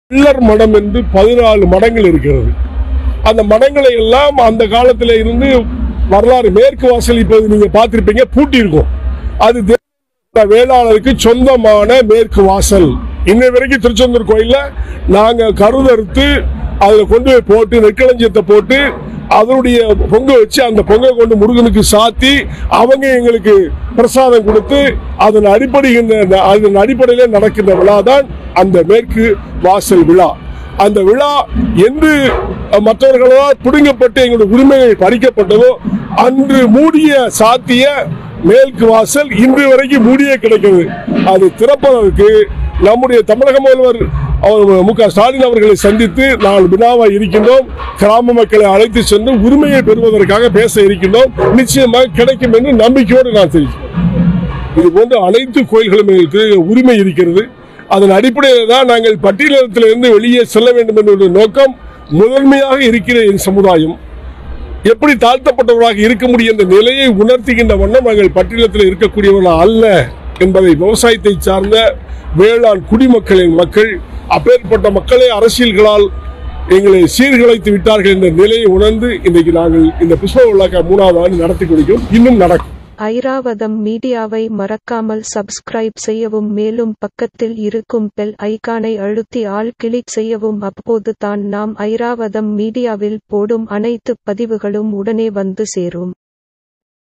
பிள்ளர் மடம் என்று பதினாலு மடங்கள் இருக்கிறது அந்த மடங்களை எல்லாம் அந்த காலத்துல இருந்து வரலாறு மேற்கு வாசல் இப்போது நீங்க பார்த்திருப்பீங்க பூட்டி இருக்கும் அது தேவ வேளாளருக்கு சொந்தமான மேற்கு வாசல் இன்னை வரைக்கும் திருச்செந்தூர் கோயில்ல நாங்க கருதறுத்து அதுல கொண்டு போய் போட்டு நெற்களஞ்சியத்தை போட்டு அதனுடைய பொங்க வச்சு அந்த பொங்கை கொண்டு முருகனுக்கு சாத்தி அவங்க எங்களுக்கு பிரசாதம் கொடுத்து அதன் அடிப்படையில் அதன் அடிப்படையில் நடக்கின்ற விழா தான் அந்த மேற்கு வாசல் விழா அந்த விழா என்று மற்றவர்களால் பிடுங்கப்பட்டு எங்களுடைய உரிமைகள் பறிக்கப்பட்டதோ அன்று மூடிய சாத்திய மேற்கு வாசல் இன்று வரைக்கும் மூடியே கிடக்கிறது அது திறப்பதற்கு நம்முடைய தமிழக முதல்வர் அவர் மு க ஸ்டாலின் அவர்களை சந்தித்து நாங்கள் வினாவாக இருக்கின்றோம் கிராம மக்களை அழைத்து சென்று உரிமையை பெறுவதற்காக பேச இருக்கின்றோம் நிச்சயமாக கிடைக்கும் என்று நம்பிக்கையோடு நான் தெரிவிக்கிறேன் இது போன்ற அனைத்து கோயில்களும் எங்களுக்கு உரிமை இருக்கிறது அதன் அடிப்படையில் தான் நாங்கள் பட்டியலத்திலிருந்து வெளியே செல்ல வேண்டும் என்ற ஒரு நோக்கம் முதன்மையாக இருக்கிற என் சமுதாயம் எப்படி தாழ்த்தப்பட்டவர்களாக இருக்க முடியும் என்ற நிலையை உணர்த்துகின்ற வண்ணம் நாங்கள் பட்டியலத்தில் இருக்கக்கூடியவர்கள் அல்ல என்பதை விவசாயத்தை சார்ந்த வேளாண் குடிமக்களின் மக்கள் அப்பேற்பட்ட மக்களை அரசியல்களால் எங்களை சீர்குலைத்து விட்டார்கள் என்ற நிலையை உணர்ந்து இன்றைக்கு நாங்கள் இந்த புஷ்ப விழாக்க மூணாவது ஆண்டு நடத்தி கொடுக்கிறோம் இன்னும் நடக்கும் ஐராவதம் மீடியாவை மறக்காமல் சப்ஸ்கிரைப் செய்யவும் மேலும் பக்கத்தில் இருக்கும் பெல் ஐகானை அழுத்தி ஆல் கிளிக் செய்யவும் அப்போது தான் நாம் ஐராவதம் மீடியாவில் போடும் அனைத்து பதிவுகளும் உடனே வந்து சேரும்